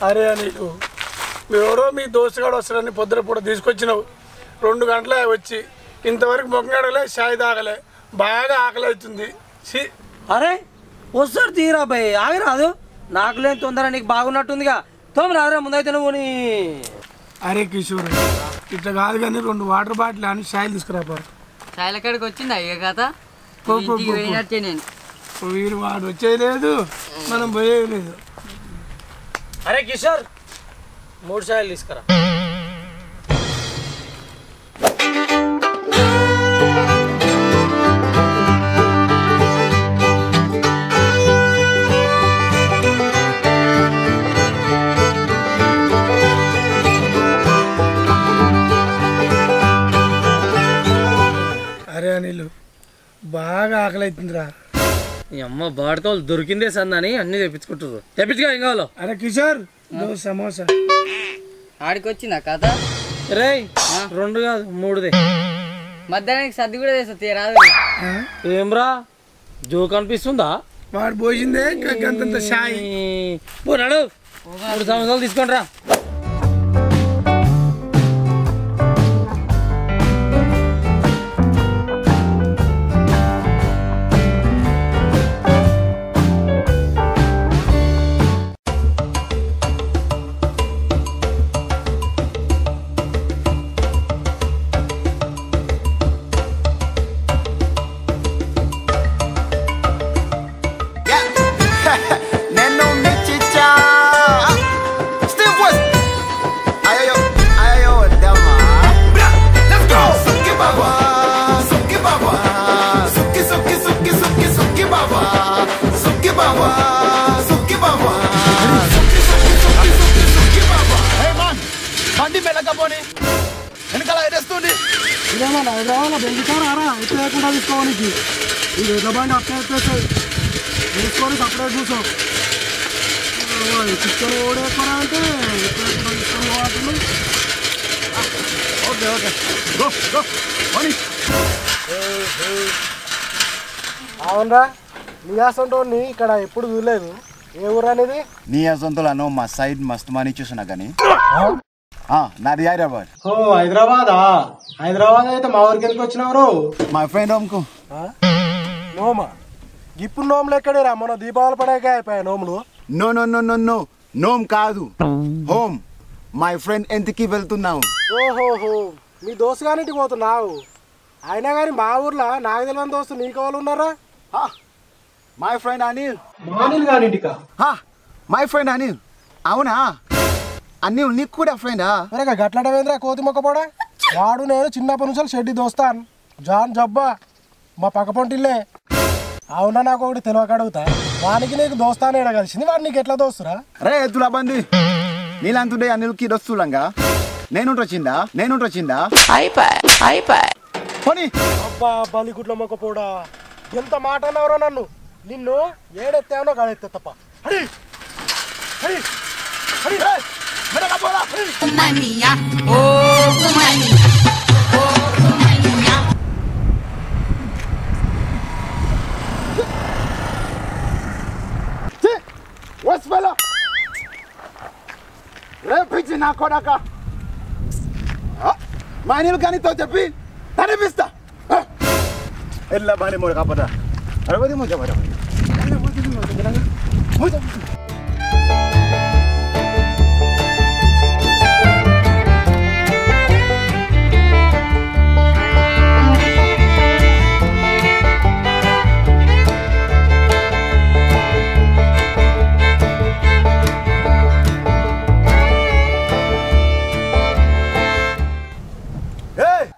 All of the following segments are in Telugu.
అరే నీకు ఎవరో మీ దోస్తుగాడు వస్తాడని పొద్దున పూట తీసుకొచ్చినావు రెండు గంటలే వచ్చి ఇంతవరకు మొక్కగడలే చాయ్ తాగలే బాగా ఆకలి అవుతుంది ఛీ, అరే వస్తాడు తీరా భయ్ ఆగిరాదు నాకు లేని తొందర నీకు బాగున్నట్టుందిగా తొమ్మిది రాదురా ముందైతే నువ్వు నీ అరే కిషోర్ ఇట్లా కాదు కానీ రెండు వాటర్ బాటిల్ అని చాయ్ తీసుకురాపారు చాయల కాడికి వచ్చిందా ఇక కథ పో, పో, ఇంటికి పో, పో. పోయినట్టే నేను వీరు వాడు వచ్చేది లేదు మనం పోయేది లేదు అరే కిషోర్ మూడు సార్లు తీసుకురా అరే అనిల్ బాగా ఆకలి అవుతుందిరా ఈ అమ్మ బాడుకోవాలి దొరికిందే సందని అన్ని తెప్పించుకుంటారు తెప్పించుకో ఏం కావాలో అరే కిషోర్ నువ్వు సమోసా ఆడికి వచ్చిందా కథ రేయ్ రెండు కాదు మూడుదే మధ్యాహ్నానికి సర్ది కూడా చేస్తా తీరాదు ఆ? ఏమ్రా జోక్ అనిపిస్తుందా వాడు పోసిందే గంతంత షాయ్ పోనాడు మూడు సంవత్సరాలు తీసుకోండి రా Neno Michicha. Steve West. Ayo, ayo, dama. Let's go. Suki baba, suki baba, suki suki suki suki suki baba, suki baba, suki baba. Suki suki suki suki suki baba. Hey man, బండి మెల్లకపోని వెనకాల ఎడేస్తుంది ఇదేమన్నా హైదరాబాద్ బెంగుతారా రా అయితే లేకుండా తీసుకోవానికి ఇది ఎట్లా బండి అట్లా ఎత్తేస్తాయి తీసుకొని సపరేట్ చూసాం చికెన్ ఓడేస్తారా అంటే తీసుకొని పోవాలి ఓకే ఓకే గో గో పోనీ అవునరా నియాసంటోని ఇక్కడ ఎప్పుడు చూడలేదు ఏ ఊరు అనేది నీ అసంతులను మా సైడ్ మస్తు మనీ చూసినా కానీ నాది హైదరాబాద్ ఓ హైదరాబాదా హైదరాబాద్ అయితే మా ఊరికి ఎందుకు వచ్చినావు మా ఫ్రెండ్ హోమ్కు నోమా ఇప్పుడు నోములు ఎక్కడేరా మన దీపావళి పడాక అయిపోయాయి నోములు no no no no no నోమ్ కాదు హోమ్ మై ఫ్రెండ్ ఎంతకి వెళ్తున్నావు ఓహోహో మీ దోస్తు గారింటికి పోతున్నావు అయినా కానీ మా ఊర్లో నాకు తెలియని దోస్తు నీకు వాళ్ళు ఉన్నారా మై ఫ్రెండ్ అనిల్ మానిల్ గారింటికా మై ఫ్రెండ్ అనిల్ అవునా అనిల్ నీకు కూడా ఫ్రెండా అరే గట్లడమేంద్రా కోతి మొక్కపోడా వాడు నేను చిన్నప్పటి నుంచి షెడ్డి దోస్తాను జాన్ జబ్బా మా పక్క పొంటిల్లే అవునా నాకు ఒకటి తెలియక అడుగుతా వానికి నీకు దోస్తానే ఎడ కలిసింది వాడు నీకు ఎట్లా దోస్తురా రే ఎత్తుల బంది నీలంతుండే అనిల్కి దొస్తులంగా నేను వచ్చిందా నేను వచ్చిందా పోనీ అబ్బా బలిగుడ్ల మొక్కపోడా ఎంత మాట అన్నావురా నన్ను నిన్ను ఏడెత్తానో కాడెత్తే తప్ప హరి హరి హరి హరి మెడగా పోరా, హరి. వస్ ఫెలో రే పిచ్చి నా కొడక మా అనిల్ కానితో చెప్పి తనిపిస్తా ఎల్లా బాని మూడు కాపరా అరవది ముంచ పడ ఏయ్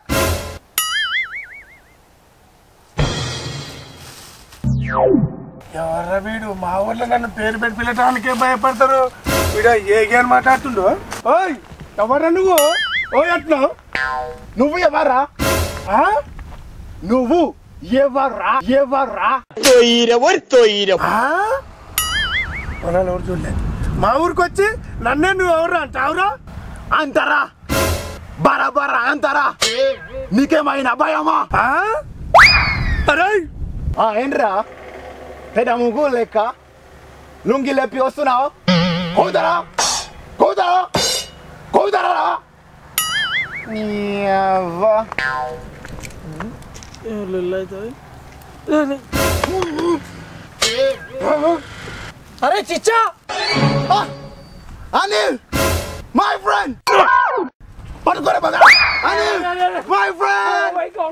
ఎవర్రా వీడు మా ఊర్లో నన్ను పేరు పెట్టి పిలటానికే భయపడతారు వీడు ఏ గేమ్ మాట్లాడుతుండో ఓయ్ ఎవరా నువ్వు ఓ ఎట్లా నువ్వు ఎవర్రా ఆ? నువ్వు ఎవర్రా ఎవర్రా ఆ? పొలాలు ఎవరు చూడలేదు మా ఊరికి వచ్చి నన్నే నువ్వు ఎవరు అంటావురా అంతరా బరాబరా అంతరా నీకేమైనా భయమా ఆ? అరే ఆ, ఏంట్రా పెద్ద ముగ్గు లెక్క లుంగి లేపి వస్తున్నావు హోదరా కోతారా కోతారా నీ అవ్వ అరే చిచ్చా అనిల్ మై ఫ్రెండ్ పడుకోరే బగా అనిల్ మై ఫ్రెండ్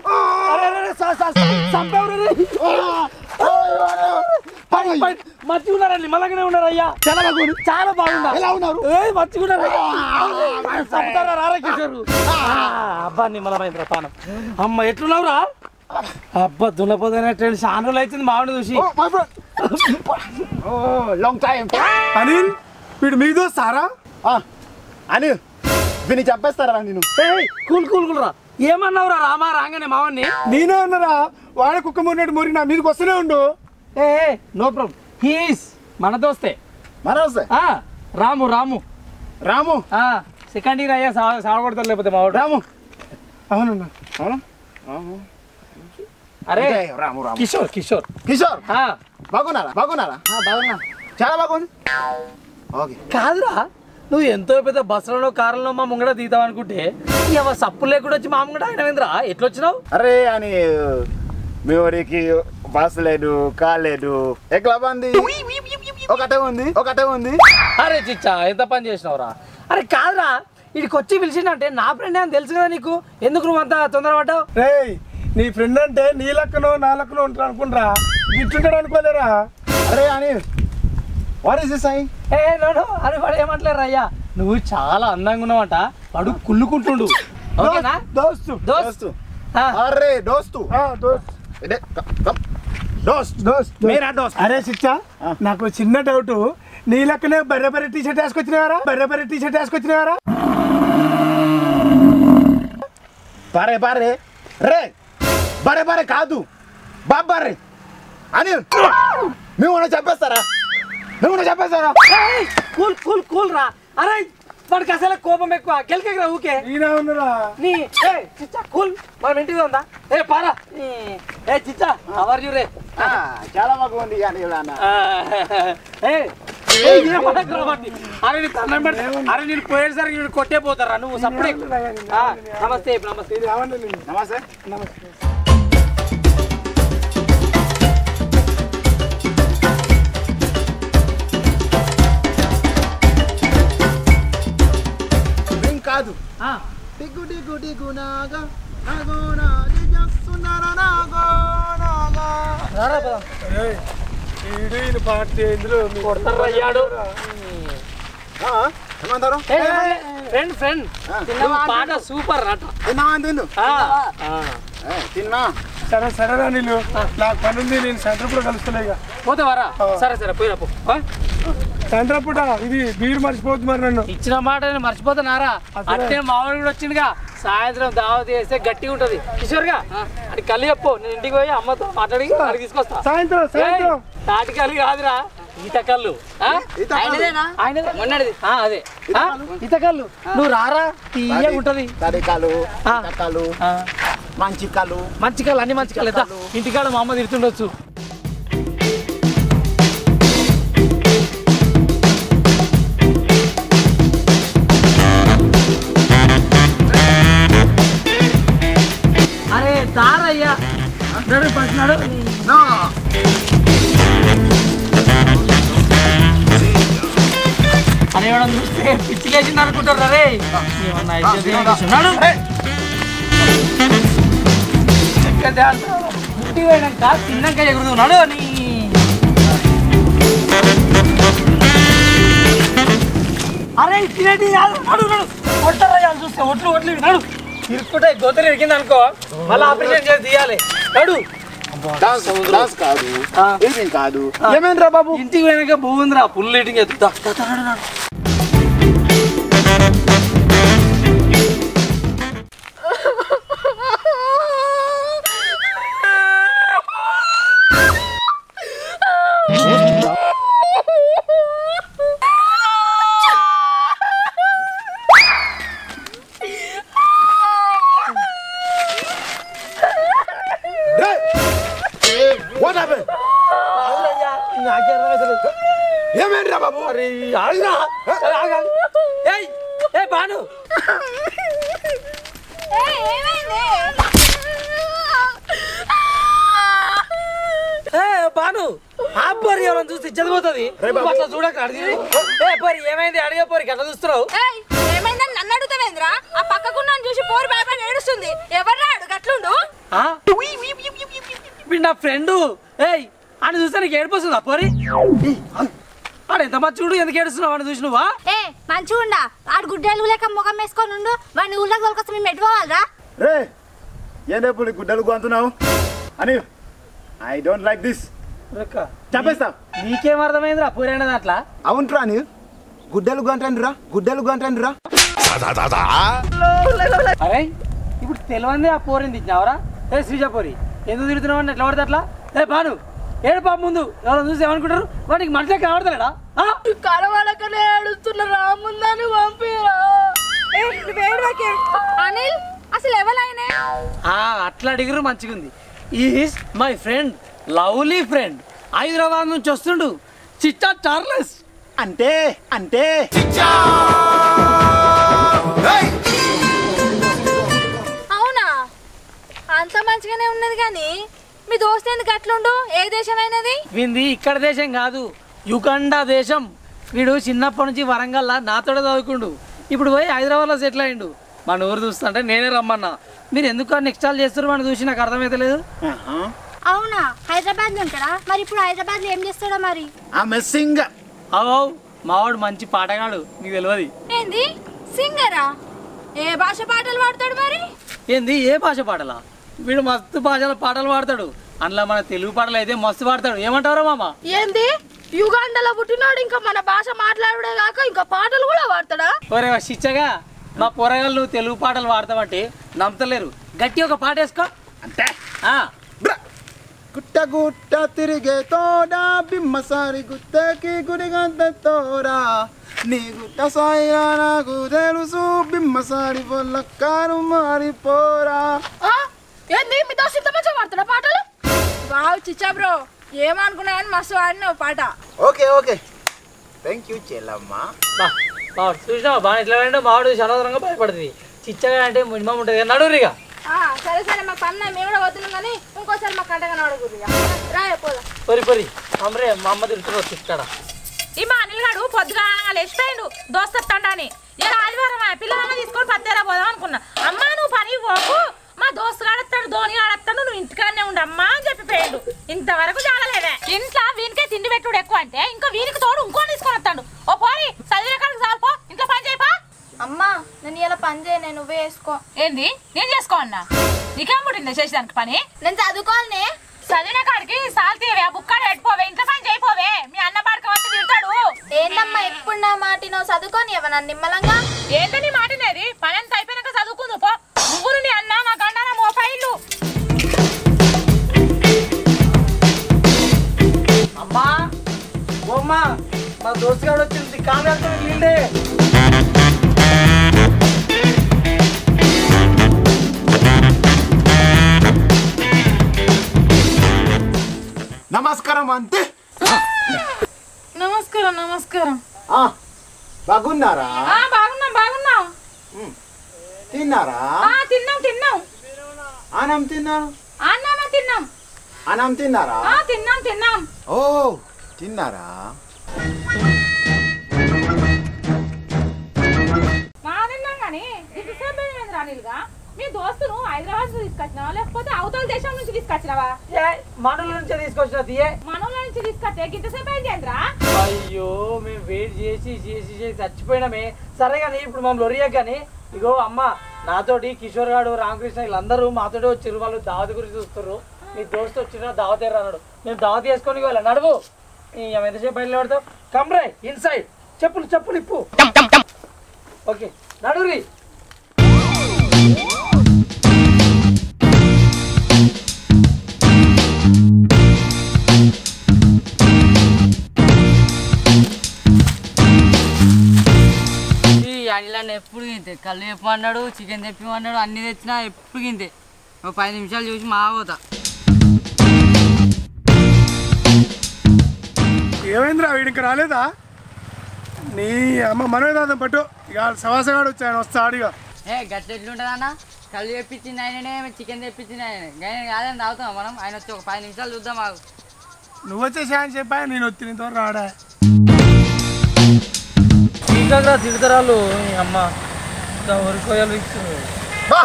మంచిగా ఉన్నారా నిమ్మలంగానే ఉన్నారు అయ్యా చాలా బాగుంది చాలా బాగుందా ఎలా ఉన్నారు ఏ మంచిగా ఉన్నారు చంపుతారా రారా కిషోరు అబ్బా నిమ్మలమైందిరా పానం అమ్మ ఎట్లున్నావురా అబ్బా దున్నపోదైనట్టు చాలా రోజులు అవుతుంది మామిడి చూసి my friend oh long time Anil వీడు మీ దోస్తారా అనిల్ విని చంపేస్తారా నేను ఏయ్, కూల్ కూల్ కూల్ రా ఏమన్నావురా రామా రాగానే మావన్ని నేనే ఉన్నారా వాడ కుక్క మున్నట్టు మురి నా మీదకి వస్తూనే ఉండు ఏ నో ప్రాబ్లం హీస్ మన దోస్తే మన వస్తే ఆ, రాము రాము రాము సెకండ్ ఇయర్ అయ్యా సా- సాగొడతారు లేకపోతే మావాడు రాము అవునన్నా అవును రాము అరే ఓకే, రాము రాము కిషోర్ కిషోర్ కిషోర్ ఆ, బాగున్నారా బాగున్నారా బాగున్నా చాలా బాగుంది ఓకే కాదురా నువ్వు ఎంతో పెద్ద బస్సులలో కారులో మా ముంగడ దిగుతావు అనుకుంటే ఇవ సప్పు లేకుండా వచ్చి మా ముంగడ ఆయన ఏంద్రా ఎట్లొచ్చినావు అరే అని మీ ఊరికి బస్ లేదు కార్ లేదు ఎట్లా బంది ఒకటే ఉంది ఒకటే ఉంది అరే చిచ్చా ఎంత పని చేసినావురా అరే కాదురా ఇక్కడికి వచ్చి పిలిచిందంటే నా ఫ్రెండ్ అని తెలుసు కదా నీకు ఎందుకు నువ్వు అంత తొందరపడ్డావు రేయ్ నీ ఫ్రెండ్ అంటే నీ లక్కనో నా లక్కనో ఉంటాడు అనుకుంటా గిట్టుంటాడు అనుకోలేరా అరే అని వాట్ ఇస్ దిస్ ఐ ఏ నోడు అరే వాడు ఏమంటలేరు అయ్యా నువ్వు చాలా అందంగా ఉన్నావంట వాడు కుళ్ళుకుంటుండు ఓకేనా దోస్తు దోస్త్ ఆ, అరే దోస్తు ఆ, దోస్త్ ఇదే కమ్, కమ్. దోస్త్ దోస్త్ మేరా దోస్త్ అరే శిక్ష నాకు చిన్న డౌట్ నీ లెక్కనే బర్రె బర్రె టీ షర్ట్ వేసుకొచ్చినవారా బర్రె బర్రె టీ షర్ట్ వేసుకొచ్చినవారా బారే బారే రే బారే బారే కాదు బాబారే అనిల్ మేము ఉన్న చెప్పేస్తారా మేము ఉన్న చెప్పేస్తారా ఏయ్, కూల్ కూల్ కూల్ రా అరే వాడికి అసలు కోపం ఎక్కువ గెలికరా ఊకే నేనే ఉన్నారా నీ ఏ చిచ్చా కూల్ మనం ఇంటికి ఉందా ఏ పారా నీ, ఏ చిచ్చా అవర్ యు రే ఆ, చాలా బాగుంది అనిల్ అన్న ఆ, ఏ ఏ, ఏమనకురా వాడిని. అరే నీ దండం పెడతా. అరే నేను పోయేసరికి వీడు కొట్టే పోతారా నువ్వు సప్పుడే ఆ, నమస్తే నమస్తే నమస్తే ఏం కాదు ఆ, డిగ్గు డిగ్గు డిగ్గు నాగా నాగో నాగి చేస్తున్నారా నాగో నాగా రారా పోదాం. ఈడు పార్టీ ఇందులో కొడతారు అయ్యాడు ఆ, ఏమంటారు ఏ, ఫ్రెండ్ ఫ్రెండ్ నువ్వు పాట సూపర్ అట తిన్నా తిండు ఆ, ఏ, తిన్నా సరే సరేరా నీళ్ళు నాకు పని ఉంది నేను సెంటర్ కూడా కలుస్తున్నా ఇక పోతావారా సరే సరే పోయిరా పో ఆ? సెంటర్ పూట ఇది బీర్ మర్చిపోతుంది మరి నన్ను ఇచ్చిన మాట నేను మర్చిపోతున్నారా అట్టే మామూలు కూడా వచ్చిందిగా సాయంత్రం దావత్ చేస్తే గట్టిగా ఉంటది కిషోర్గా అది కళ్ళు చెప్పు నేను ఇంటికి పోయి అమ్మతో మాట్లాడి అడిగి తీసుకొస్తా సాయంత్రం సాయంత్రం ఏయ్, తాటి కళ్ళు కాదురా ఈత కళ్ళు ఆ? ఆయనదేనా ఆయనదే. మొన్నటిది ఆ, అదే ఆ? ఈత కళ్ళు నువ్వు రారా తీయగా ఉంటది తడికాలు ఆ. తక్కలు ఆ, మంచి కాలు మంచి కళ్ళు అన్ని మంచి కళ్ళు ఎద్దా ఇంటికాడ మా అమ్మ తిడుతుండొచ్చు అరే దారయ్యా నడు ఫస్ట్ నడు నో అని ఎవడన్నా చూస్తే పిచ్చి లేచింది అనుకుంటారు రే ఏమన్నా ఇజ్జత్ ఏం చేస్తున్నాడు? చెక్క డాన్స్. ముట్టి పోయినాక తిన్నాక ఎగురుతున్నాడు నీ అరే తినేటి కాదు నడు నడు కొట్టరయ్యా చూస్తే ఒట్లు ఒట్లు ఇవి, నడు ఇరుక్కుంటే గోతలు ఇరికింది అనుకో మళ్ళీ ఆపరేషన్ చేసి తీయాలి నడు డాన్స్ డాన్స్ కాదు ఆ. ఈవినింగ్ కాదు ఏమైందిరా బాబు ఇంటికి పోయినాక బాగుందిరా పుల్లు ఇటింగ్ ఎత్తుతా నడు నడు వాట్ హ్యాపెన్ ఏమైందిరా బాబు అరే ఆగురా. ఆగు, ఆగు. బాను ఏ బాను ఆ పోరి ఎవరైనా చూస్తే చదిపోతుంది అట్లా చూడక అడిగి ఏ పోరి ఏమైంది అడిగే పోరికి అట్లా చూస్తున్నావు ఏయ్, ఏమైందని నన్ను అడుగుతావేంద్రా ఆ పక్కకున్న చూసి పోరు భయపడి ఏడుస్తుంది ఎవరు అడుగు అట్లుండు ఆ? వీడు నా ఫ్రెండ్ ఏయ్ అని చూస్తే నీకు ఏడిపోతుందా పోరి ఆడు ఎంత మంచి చూడు ఎందుకు ఏడుస్తున్నావు అని చూసి నువ్వా ఏ మంచిగా ఉండా ఆడు గుడ్డలు లేక ముఖం వేసుకొని ఉండు వాడిని ఊళ్ళో తోలుకొస్తే మేము ఎట్టుకోవాలరా రే ఏం రేపు గుడ్డలు గొంతున్నావు అని ఐ డోంట్ లైక్ దిస్ రొక్క. చెప్పేస్తా నీకేం అర్థమైందిరా పోరి అనే దాంట్లో అవునరా అని గుడ్డలు గొంటండిరా గుడ్డలు గొంటండిరా అరే ఇప్పుడు తెలియంది ఆ పోరిని తిట్టినావరా ఏ శ్రీజ పోరి ఎందుకు తిడుతున్నావు అని ఎట్లా పడితే అట్లా ఏ బాను ఏడు పాప ముందు ఎవరో చూసి ఏమనుకుంటారు వాడికి మనసులో కనబడతాడా కలవడకనే ఏడుస్తున్న రాముందని పంపిరా అనిల్ అసలు ఎవరైనా అట్లా అడిగిరు మంచిగుంది is my friend lovely friend Hyderabad నుంచి వస్తుండు చిట్టా చార్లెస్ అంటే అంటే Hey! అవునా అంత మంచిగానే ఉన్నది కానీ మీ దోస్త్ ఎందుకు అట్లుండు ఏ దేశమైనది వీంది ఇక్కడ దేశం కాదు యుగండా దేశం వీడు చిన్నప్పటి నుంచి వరంగల్లా నాతోడే చదువుకుండు ఇప్పుడు పోయి హైదరాబాద్లో సెటిల్ అయ్యిండు మన ఊరు చూస్తుంటే నేనే రమ్మన్నా మీరు ఎందుకు నెక్స్ట్ కాల్ చేస్తారు అని చూసి నాకు అర్థమైతలేదు ఆహా. అవునా హైదరాబాద్ లో ఉంటాడా మరి ఇప్పుడు హైదరాబాద్ లో ఏం చేస్తాడో మరి ఆ మెస్సింగ్ అవో మావాడు మంచి పాటగాడు నీకు తెలియదు ఏంది సింగరా ఏ భాష పాటలు పాడతాడు మరి ఏంది ఏ భాష పాటలా వీడు మస్తు భాషల పాటలు పాడతాడు అందులో మన తెలుగు పాటలు అయితే మస్తు పాడతాడు ఏమంటారా మామ ఏంది యుగాండలో పుట్టినాడు ఇంకా మన భాష మాట్లాడే కాక ఇంకా పాటలు కూడా పాడతాడా ఒరే శిచ్చగా మా పొరగాళ్ళు నువ్వు తెలుగు పాటలు పాడతావంటే నమ్మతలేరు గట్టి ఒక పాట వేసుకో అంటే ఆ, గుట్ట గుట్ట తిరిగే తోడా బిమ్మసారి గుట్టకి గుడిగంత తోడా నీ గుట్ట సాయిరా నాకు తెలుసు బిమ్మసారి వల్ల కారు మారిపోరా ఆ? ఏంది మీ దోస్త్ ఇంత మంచిగా పాడతాడా పాటలు వావ్ చిచ్చా బ్రో ఏమనుకున్నా కానీ మస్తు పాడినావు పాట ఓకే ఓకే థ్యాంక్ యూ చెల్లమ్మా బా మావాడు చూసినావా బాగా ఇట్లా వెంటనే మావాడు సనవసరంగా భయపడుతుంది చిచ్చగా అంటే మినిమం ఉంటుంది కదా నడురిగా ఆ, సరే సరే మాకు పన్న మేము కూడా వస్తున్నాం కానీ ఇంకోసారి మాకు కంటగా నడుగురు రాయ పోదా పొరి పొరి అమ్మరే మా అమ్మ తింటున్నావు చిక్కడ ఈ మా అనిల్ గాడు పొద్దుగా లేచిపోయిండు దోస్తత్తండా అని ఇక ఆదివారం ఆ పిల్లలన్నా తీసుకొని పత్తేరా పోదాం అనుకున్నా అమ్మా నువ్వు పని పోకు మా దోస్తు గాడత్తాడు ధోని గాడత్తాడు నువ్వు ఇంటికాడనే ఉండమ్మా అని చెప్పిపోయాడు ఇంతవరకు జాగలేదే ఇంట్లో వీనికే తిండి పెట్టుడు ఎక్కువ అంటే ఇంకా వీనికి తోడు ఇంకో తీసుకొని వస్తాడు ఓ పోరి చదివిన కాడికి చాలుపో ఇంట్లో పని చేయపా అమ్మా నేను ఇలా పని చేయను నువ్వే వేసుకో ఏంది నేను చేసుకో అన్నా నీకేం పుట్టింది చేసేదానికి పని నేను చదువుకోవాలనే చదివిన కాడికి సాల్తీవే బుక్కాడు పెట్టుకోవే ఇంట్లో పని చేయపోవే మీ అన్న పాడక వస్తే తిడతాడు ఏందమ్మా ఎప్పుడు నా మాట నువ్వు చదువుకోని ఇవ్వనా నిమ్మలంగా ఏంటని మాటినేది పని అంతా అయిపోయినాక చదువుకుందు పో నువ్వు నీ అన్న మా గండ నా మోఫైళ్ళు అమ్మా ఓ అమ్మా మా దోస్తు గారు వచ్చింది కామెడీ వీళ్ళే నమస్కారం అంతే నమస్కారం నమస్కారం ఆ, బాగున్నారా ఆ బాగున్నాం బాగున్నాం తిన్నారా ఆ తిన్నాం తిన్నాం అన్నం తిన్నాను అన్నామా తిన్నాం అన్నం తిన్నారా ఆ తిన్నాం తిన్నాం ఓ తిన్నారా మా తిన్నాం కానీ ఇంతసేపు ఏంది అనిల్గా మీ దోస్తును హైదరాబాద్ నుంచి తీసుకొచ్చినావా లేకపోతే అవతల దేశం నుంచి తీసుకొచ్చినావా మనల నుంచే తీసుకొచ్చిన తీయే మనోళ్ళ నుంచి తీసుకొస్తే ఇంతసేపు ఏంది ఏంద్రా అయ్యో మేము వెయిట్ చేసి చేసి చేసి చచ్చిపోయినామే సరే కానీ ఇప్పుడు మమ్మల్ని లొరియా కానీ ఇగో అమ్మ నాతోటి కిషోర్ గాడు రామకృష్ణ వీళ్ళందరూ మాతోటి వచ్చారు వాళ్ళు దావత్ గురించి చూస్తారు మీ దోస్తు వచ్చిన దావత్ అన్నాడు మేము దావత్ చేసుకొని వెళ్ళా నడువు ఈ ఆమె ఎంతసేపు బయలు పడతావు కమ్రే ఇన్సైడ్ చెప్పులు చెప్పులు ఇప్పు ఓకే నడురి ఈ అనిలాన్ని ఎప్పుడు గింతే కళ్ళు చెప్పమన్నాడు చికెన్ తెప్పిమన్నాడు అన్ని తెచ్చినా ఎప్పుడు గింతే ఒక పది నిమిషాలు చూసి మా పోతా ఏమైందిరా వీడికి రాలేదా నీ అమ్మ మనోదాదం పట్టు ఇక సవాసగాడు వచ్చాను వస్తాడు ఇక ఏ గట్ల ఎట్లుంటుంది అన్న కళ్ళు తెప్పించింది ఆయననే చికెన్ తెప్పించింది ఆయన ఆయన కాదని తాగుతాం మనం ఆయన వచ్చి ఒక పది నిమిషాలు చూద్దాం మాకు నువ్వు వచ్చేసి అని చెప్పా నేను వచ్చి నీతో రాడా ఇంకా తిడతారాళ్ళు ఈ అమ్మ వరికోయాలు ఫిక్స్ బా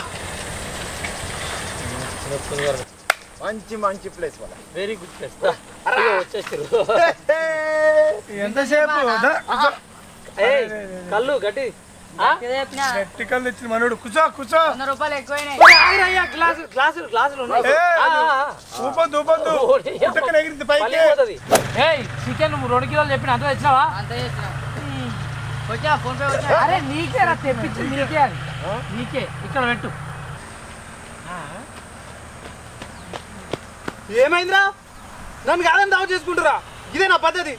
మంచి మంచి ప్లేస్ వాళ్ళ వెరీ గుడ్ ప్లేస్ వచ్చేసారు ఎంతసేపు దా, కూర్చో. ఏయ్, కళ్ళు గట్టి ఆ? ఏదో చెప్పినా టిక్కలు తెచ్చిన మనోడు కూర్చో కూర్చో వంద రూపాయలు ఎక్కువైనాయి ఒరే, ఆగురా అయ్యా, గ్లాసులు గ్లాసులు గ్లాసులు ఉన్నాయి ఏ, ఆ, ఆ, ఆ. ఊపొద్దు ఊపొద్దు ఓడి అమ్మ. పుట్టకన ఎగిరింది పైకి పలిగిపోతది. ఏయ్ చికెన్ నువ్వు రెండు కిలోలు చెప్పిన అంత తెచ్చినావా అంత చేసినాం వచ్చా ఫోన్ పే వచ్చా అరే నీకే రా తెప్పించింది నీకే అది నీకే ఇక్కడ పెట్టు ఏమైందిరా నన్ను కాదని దావ చేసుకుంటారా ఇదే నా పద్ధతి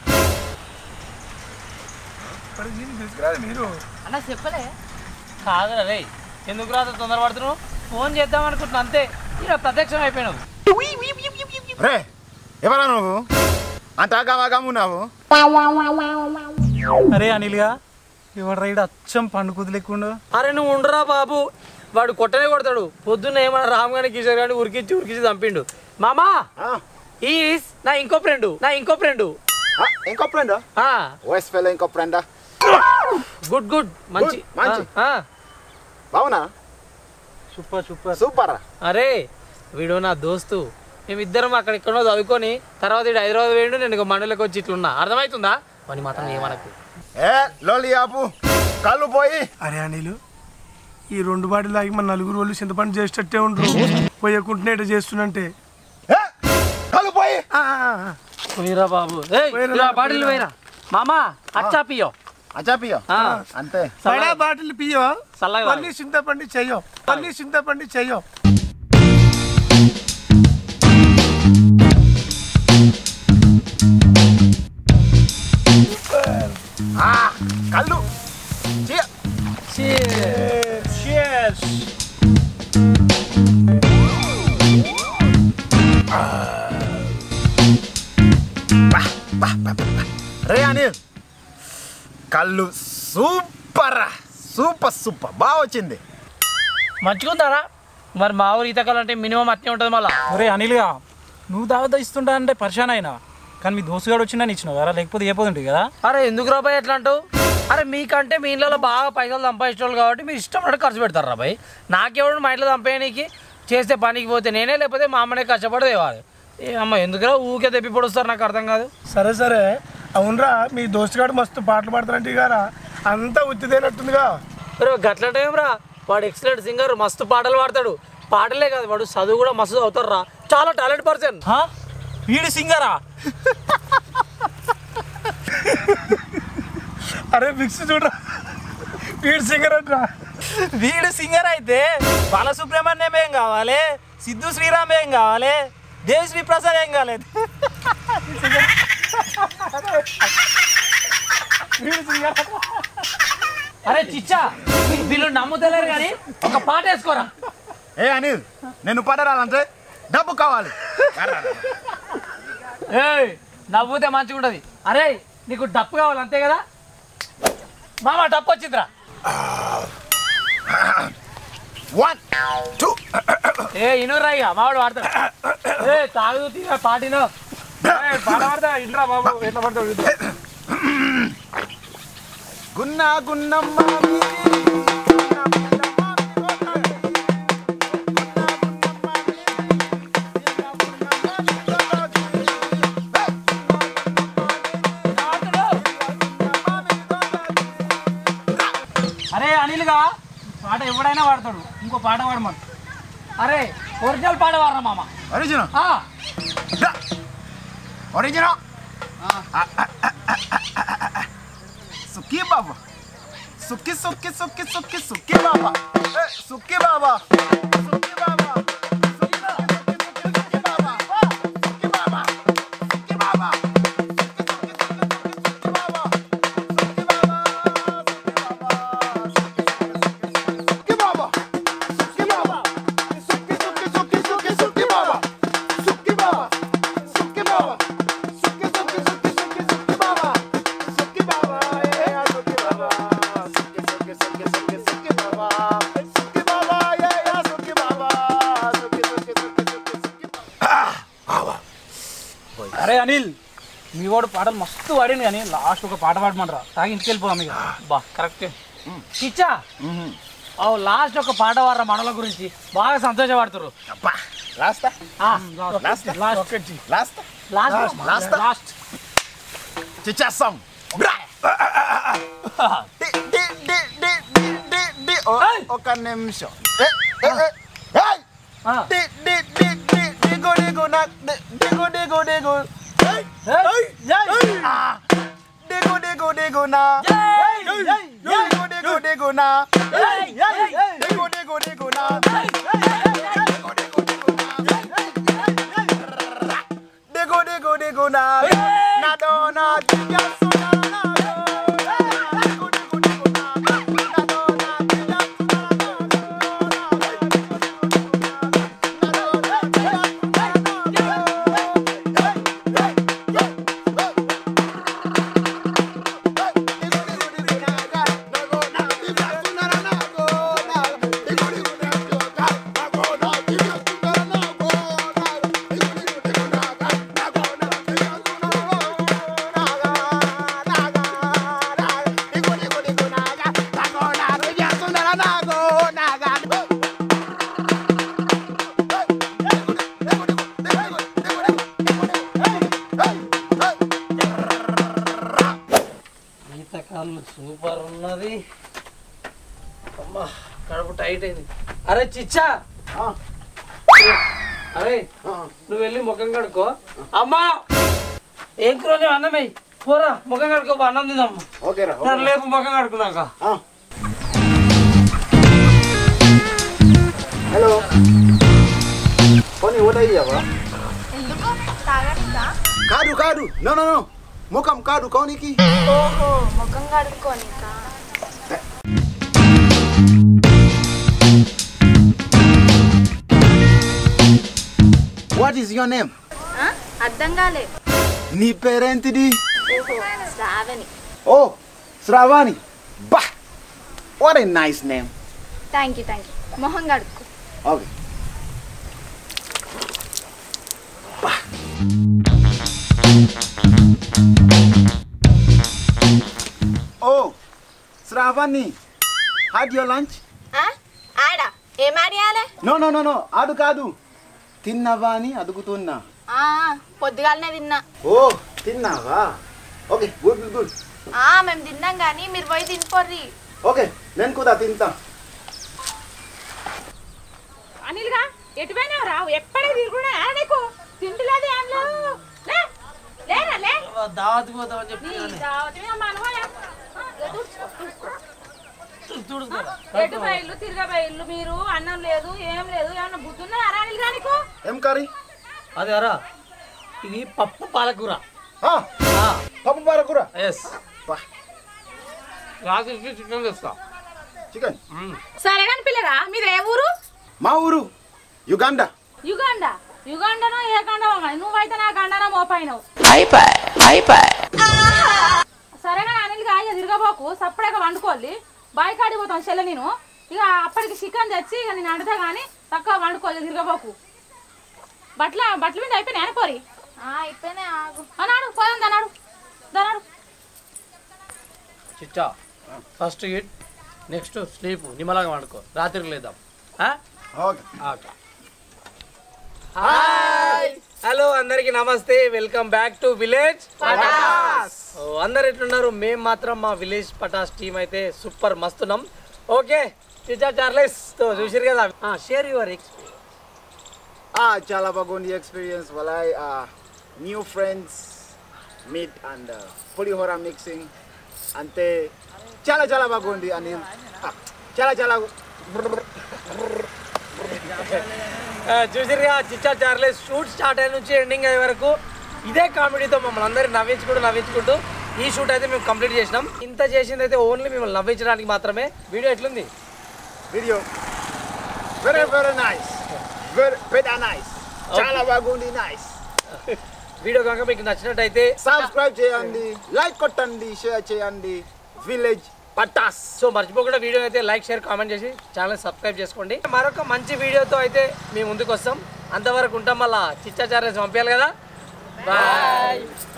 తీసుకురాదు మీరు అన్న చెప్పలే కాదురా రే ఎందుకు రాత తొందర పడుతున్నావు ఫోన్ చేద్దాం అనుకుంటున్నా అంతే ఇలా ప్రత్యక్షం అయిపోయినావు రే ఎవరా నువ్వు అంత గమగము ఉన్నావు అరే అనిల్గా ఇవాడు రైడ్ అచ్చం పండు కుది లేకుండా అరే నువ్వు ఉండరా బాబు వాడు కొట్టనే కొడతాడు పొద్దున్న ఏమన్నా రామ్ గాని కిషోర్ గాని ఉరికిచ్చి ఉరికిచ్చి చంపిండు మామా ఈస్ నా ఇంకో ఫ్రెండ్ నా ఇంకో ఫ్రెండ్ ఇంకో ఫ్రెండ్ ఓఎస్ ఫెలో ఇంకో ఫ్రెండా గుడ్ గుడ్ మంచి Good, మంచి. ఆ, ఆ. బావునా సూపర్ సూపర్ సూపర్ అరే వీడు నా దోస్తు మేమిద్దరం అక్కడ ఎక్కడో చదువుకొని తర్వాత వీడు హైదరాబాద్ వేయండు నేను ఇక మండలికి వచ్చి ఇట్లున్నా అర్థమవుతుందా పని మాత్రం ఏమనకు ఏ లోలి ఆపు కళ్ళు పోయి అరే అనిలు ఈ రెండు బాటిల్ తాగి మన నలుగురు వాళ్ళు చింతపండు చేసేటట్టే ఉంటారు పోయకుంటున్నా ఇట్లా చేస్తున్నంటే ఏ, కళ్ళు పోయి పోయిరా బాబు ఏయ్, పోయిరా, ఇలా బాటిల్ పోయిరా మామా అచ్చా పియో అచాపియో ఆ. అంతే బడా బాటిల్ పియో చల్లగా పల్లి చింతపండి చెయ్యో పల్లి చింతపండి చెయ్యో ఆ, కళ్ళు Cheer. రే అనిల్ కళ్ళు సూపర్ సూపర్ సూపర్ బాగా వచ్చింది మంచిగుందారా మరి మా ఊరు ఈతకాలు అంటే మినిమం అట్నే ఉంటుంది మళ్ళా ఒరే అనిల్గా నువ్వు దావత ఇస్తుంటా అంటే పరిశాన్ అయినా కానీ మీ దోస్తుగాడు వచ్చిందని ఇచ్చినావు కదా లేకపోతే ఏ పోతుంటుంది కదా అరే ఎందుకు రాబాయ్ ఎట్లా అంటావు అరే మీకంటే మీ ఇళ్ళలో బాగా పైసలు సంపాదించిన వాళ్ళు కాబట్టి మీరు ఇష్టం పడి ఖర్చు పెడతారు రాబాయ్ నాకెవడు మా ఇంట్లో చంపేయడానికి చేస్తే పనికి పోతే నేనే లేకపోతే మా అమ్మనే కష్టపడి తేవాలి ఏ అమ్మ ఎందుకురా ఊకే తెప్పి పొడుస్తారు నాకు అర్థం కాదు సరే సరే అవునరా మీ దోస్తుగాడు మస్తు పాటలు పాడుతారంటే గారా అంతా ఉత్తిదేనట్టుందిగా అరే గట్ల టైం రా వాడు ఎక్సలెంట్ సింగర్ మస్తు పాటలు పాడతాడు పాటలే కాదు వాడు చదువు కూడా మస్తు చదువుతారు రా చాలా టాలెంట్ పర్సన్ హా? వీడు సింగరా అరే ఫిక్స్ చూడరా వీడు సింగర్ అంటరా వీడు సింగర్ అయితే బాలసుబ్రహ్మణ్యం ఏం కావాలి సిద్ధు శ్రీరామ్ ఏం కావాలి దేవిశ్రీ ప్రసాద్ ఏం కాలేదు అరే చిచ్చా వీళ్ళు నమ్ముతలేరు కానీ ఒక పాట వేసుకోరా ఏ అనిల్ నేను పడరాలంటే డబ్బు కావాలి ఏయ్ నవ్వుతే మంచిగా ఉంటది అరే నీకు డప్పు కావాలి అంతే కదా మామ డప్పు వచ్చిందిరా వన్ టూ ఏ ఇనురా ఇక మావాడు వాడతాడు ఏ తాగుతూ తీరా పాటినో ఏయ్, పాట పాడతా ఇంట్రా బాబు ఎట్లా పడతావు గున్నా గున్నమ్మ అరే అనిల్గా పాట ఎవడైనా వాడతాడు ఇంకో పాట వాడమను అరే ఒరిజినల్ పాట వాడరా మామ ఒరిజినల్ ఆ, ఒరిజినల్ సుఖీ బాబా సుఖీ సుఖీ సుఖీ సుఖీ సుఖీ బాబా ఏ, సుఖీ బాబా సుఖీ బాబా సుఖీ బాబా సుఖీ బాబా సుఖీ బాబా సుఖీ బాబా అరే అనిల్ మీ వాడు పాటలు మస్తు పాడింది కానీ లాస్ట్ ఒక పాట పాడమంటారా తాగి ఇంటికి వెళ్ళిపోదాం ఇక బా కరెక్ట్ కిచ్చా ఓ లాస్ట్ ఒక పాట వాడరా మనల గురించి బాగా సంతోషపడుతురు అబ్బా లాస్తా last last last last Last. Last చిచ్చా సాంగ్ బ్రా డి డి డి డి డి డి డి ఓ ఒక నిమిషం ఏ ఏ ఏ ఏయ్ డి డి డి డి డిగు డిగు నా డి- డిగు డిగు డిగు ఏయ్ ఏయ్ ఏయ్ ఆ డిగు డిగు డిగు నా ఏయ్ ఏయ్ డిగు డిగు డిగు నా ఏయ్ ఏయ్ డిగు డిగు డిగు నా డిగు డిగు డిగు నా నా దో నా దిగా సునా నా డిగు డిగు డిగు నా నా దో నా దిగా ఈత కాళ్ళు సూపర్ ఉన్నది అమ్మా కడుపు టైట్ అయింది అరే చిచ్చా అరే నువ్వు వెళ్ళి ముఖం కడుకో అమ్మా ఏం కూర లేవు అన్నమే పోరా ముఖం కడుకో పో, అన్నం తిందమ్మా ఓకే రా సరే లేపు ముఖం కడుకున్నాక హలో పోనీ ఓటయ్యావా ఎందుకు తాగట్లా కాదు కాదు నో నో నో ముఖం కాదు కోనికి ఓహో ముఖం కడుక్కోనికా వాట్ ఈస్ యువర్ నేమ్ ఆ? అర్థం కాలే నీ పేరేంటిది ఓహో శ్రావణి ఓ శ్రావాణి బా what a nice name thank you thank you మొహం కడుక్కో ఓకే ఓ శ్రావణి హాడ్ యువర్ లంచ్ ఆ? ఆడా ఏం ఆడియాలే నో నో నో నో అదు కాదు తిన్నావా అని అడుగుతున్నా ఆ, పొద్దుగాలనే తిన్నా ఓ తిన్నావా ఓకే గుడ్ గుడ్ గుడ్ ఆ మేము తిన్నాం కానీ మీరు పోయి తినిపోర్రి ఓకే నేను కూడా తింటా అనిల్గా ఎటు పోయినావు రావు ఎప్పటికి తిరుగుడా నీకు తింటలేదు ఏం లేవు లే లేరా లే దావత్కి పోతామని నీ చెప్పి దావత్ మీద మనవయ్య. ఆ, ఎటు తుడుచుకో. ఎటు బయలు తిరగబయలు మీరు అన్నం లేదు ఏం లేదు ఏమన్నా బుద్ధున్నా అనిల్గా నీకు ఏం కర్రీ అది అరా ఇది పప్పు పాలకూర పప్పు పాలకూర ఎస్ రాత్రికి చికెన్ తెస్తా చికెన్ సరే కానీ పిల్లరా మీది ఏ ఊరు మా ఊరు యుగాండా యుగాండా యుగాండనో ఏ కండమో మరి నువ్వైతే నా కండనో మోపైనవు సరే కానీ అనిల్గా ఇక తిరగబోకు సప్పుడేక వండుకోవాలి బాయ్ కాడికి పోతాం చెల్లె నేను ఇక అప్పటికి చికెన్ తెచ్చి ఇక నేను వండుతా కానీ తక్కువ వండుకోవాలి తిరగబోకు బట్టల బట్టల మీద అయిపోయినాయి అనుకోరి ఆ, అయిపోయినాయి ఆగు అన్నాడు పోదాం దన్నాడు దన్నాడు చిచ్చా ఫస్ట్ ఇట్ నెక్స్ట్ స్లీప్ నిమ్మలంగా వండుకో రాత్రికి లేద్దాం ఓకే హలో అందరికి నమస్తే వెల్కమ్ బ్యాక్ టు విలేజ్ అందరు ఎట్లున్నారు మేము మాత్రం మా విలేజ్ పటాస్ టీం అయితే సూపర్ మస్తున్నాం ఓకే చిచ్చా చార్లెస్ తో చూసిరు కదా షేర్ యువర్ ఎక్స్పీరియన్స్ Ah, చాలా బాగుంది ఎక్స్పీరియన్స్ వల్ల న్యూ ఫ్రెండ్స్ మీట్ అండ్ పులిహోర మిక్సింగ్ అంతే చాలా చాలా బాగుంది అని ah, చాలా చాలా చూసిరుగా చిచ్చా చార్లెస్ షూట్ స్టార్ట్ అయిన నుంచి ఎండింగ్ అయ్యే వరకు ఇదే కామెడీతో మమ్మల్ని అందరినీ నవ్వించుకుంటూ నవ్వించుకుంటూ ఈ షూట్ అయితే మేము కంప్లీట్ చేసినాం ఇంత చేసింది అయితే ఓన్లీ మిమ్మల్ని నవ్వించడానికి మాత్రమే వీడియో ఎట్లుంది video very very nice very very nice చాలా బాగుంది నైస్ వీడియో కనుక మీకు నచ్చినట్టయితే సబ్స్క్రైబ్ చేయండి లైక్ కొట్టండి షేర్ చేయండి విలేజ్ పటాస్ సో మర్చిపోకుండా వీడియో అయితే లైక్ షేర్ కామెంట్ చేసి ఛానల్ సబ్స్క్రైబ్ చేసుకోండి మరొక మంచి వీడియోతో అయితే మీ ముందుకు వస్తాం అంతవరకు ఉంటాం మళ్ళా చిచ్చా చార్జెస్ పంపించాలి కదా బాయ్